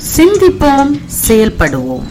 சிந்திப்போம் செயல்படுவோம்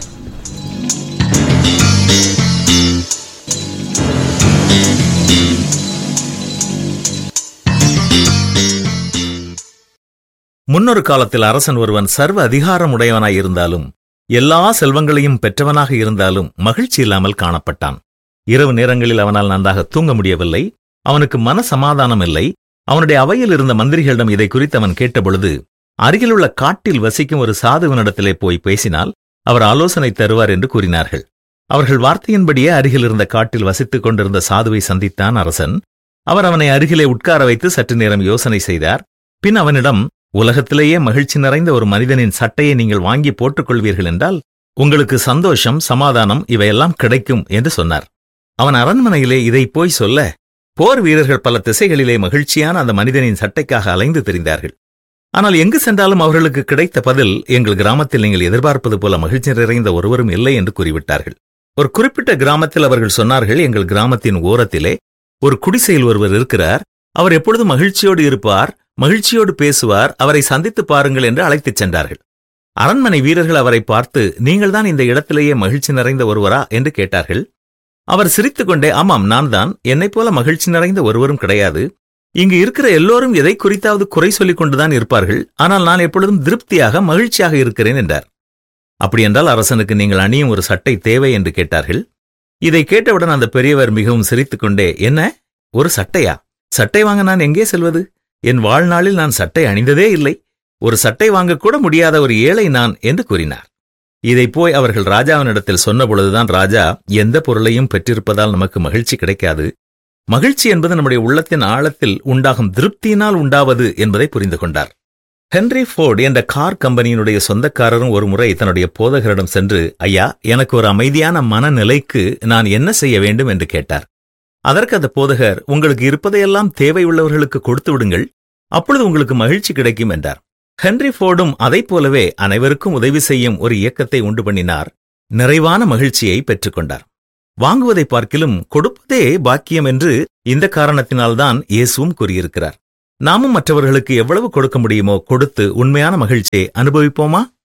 முன்னொரு காலத்தில் அரசன் ஒருவன் சர்வ அதிகாரம் உடையவனாய் இருந்தாலும் எல்லா செல்வங்களையும் பெற்றவனாக இருந்தாலும் மகிழ்ச்சி இல்லாமல் காணப்பட்டான் இரவு நேரங்களில் அவனால் நன்றாக தூங்க முடியவில்லை அவனுக்கு மன சமாதானம் இல்லை அவனுடைய அவையில் இருந்த மந்திரிகளிடம் இதை குறித்து அவன் கேட்டபொழுது அருகிலுள்ள காட்டில் வசிக்கும் ஒரு சாதுவனிடத்திலே போய் பேசினால் அவர் ஆலோசனை தருவார் என்று கூறினார்கள் அவர்கள் வார்த்தையின்படியே அருகில் இருந்த காட்டில் வசித்துக் கொண்டிருந்த சாதுவை சந்தித்தான் அரசன் அவர் அவனை அருகிலே உட்கார வைத்து சற்று நேரம் யோசனை செய்தார் பின் அவனிடம் உலகத்திலேயே மகிழ்ச்சி நிறைந்த ஒரு மனிதனின் சட்டையை நீங்கள் வாங்கி போட்டுக் கொள்வீர்கள் என்றால் உங்களுக்கு சந்தோஷம் சமாதானம் இவையெல்லாம் கிடைக்கும் என்று சொன்னார் அவன் அரண்மனையிலே இதை போய் சொல்ல போர் வீரர்கள் பல திசைகளிலே மகிழ்ச்சியான அந்த மனிதனின் சட்டைக்காக அலைந்து திரிந்தார்கள் ஆனால் எங்கு சென்றாலும் அவர்களுக்கு கிடைத்த பதில் எங்கள் கிராமத்தில் நீங்கள் எதிர்பார்ப்பது போல மகிழ்ச்சி நிறைந்த ஒருவரும் இல்லை என்று கூறிவிட்டார்கள் ஒரு குறிப்பிட்ட கிராமத்தில் அவர்கள் சொன்னார்கள் எங்கள் கிராமத்தின் ஓரத்திலே ஒரு குடிசையில் ஒருவர் இருக்கிறார் அவர் எப்பொழுதும் மகிழ்ச்சியோடு இருப்பார் மகிழ்ச்சியோடு பேசுவார் அவரை சந்தித்து பாருங்கள் என்று அழைத்துச் சென்றார்கள் அரண்மனை வீரர்கள் அவரை பார்த்து நீங்கள்தான் இந்த இடத்திலேயே மகிழ்ச்சி நிறைந்த ஒருவரா என்று கேட்டார்கள் அவர் சிரித்துக்கொண்டே ஆமாம் நான் தான் என்னைப் போல மகிழ்ச்சி நிறைந்த ஒருவரும் கிடையாது இங்கு இருக்கிற எல்லோரும் எதை குறித்தாவது குறை சொல்லிக் கொண்டுதான் இருப்பார்கள் ஆனால் நான் எப்பொழுதும் திருப்தியாக மகிழ்ச்சியாக இருக்கிறேன் என்றார் அப்படியென்றால் அரசனுக்கு நீங்கள் அணியும் ஒரு சட்டை தேவை என்று கேட்டார்கள் இதை கேட்டவுடன் அந்த பெரியவர் மிகவும் சிரித்துக்கொண்டே என்ன ஒரு சட்டையா சட்டை வாங்க நான் எங்கே செல்வது என் வாழ்நாளில் நான் சட்டை அணிந்ததே இல்லை ஒரு சட்டை வாங்கக்கூட முடியாத ஒரு ஏழை நான் என்று கூறினார் இதை போய் அவர்கள் ராஜாவினிடத்தில் சொன்னபொழுதுதான் ராஜா எந்த பொருளையும் பெற்றிருப்பதால் நமக்கு மகிழ்ச்சி கிடைக்காது மகிழ்ச்சி என்பது நம்முடைய உள்ளத்தின் ஆழத்தில் உண்டாகும் திருப்தியினால் உண்டாவது என்பதை புரிந்து கொண்டார் ஹென்ரி ஃபோர்ட் என்ற கார் கம்பெனியினுடைய சொந்தக்காரரும் ஒரு முறை தன்னுடைய போதகரிடம் சென்று ஐயா எனக்கு ஒரு அமைதியான மனநிலைக்கு நான் என்ன செய்ய வேண்டும் என்று கேட்டார் அதற்கு அந்த போதகர் உங்களுக்கு இருப்பதையெல்லாம் தேவையுள்ளவர்களுக்கு கொடுத்து விடுங்கள் அப்பொழுது உங்களுக்கு மகிழ்ச்சி கிடைக்கும் என்றார் ஹென்ரி ஃபோர்டும் அதைப் போலவே அனைவருக்கும் உதவி செய்யும் ஒரு இயக்கத்தை உண்டு பண்ணினார் நிறைவான மகிழ்ச்சியை பெற்றுக்கொண்டார் வாங்குவதை பார்க்கிலும் கொடுப்பதே பாக்கியம் என்று இந்த காரணத்தினால்தான் இயேசுவும் கூறியிருக்கிறார் நாமும் மற்றவர்களுக்கு எவ்வளவு கொடுக்க முடியுமோ கொடுத்து உண்மையான மகிழ்ச்சியை அனுபவிப்போமா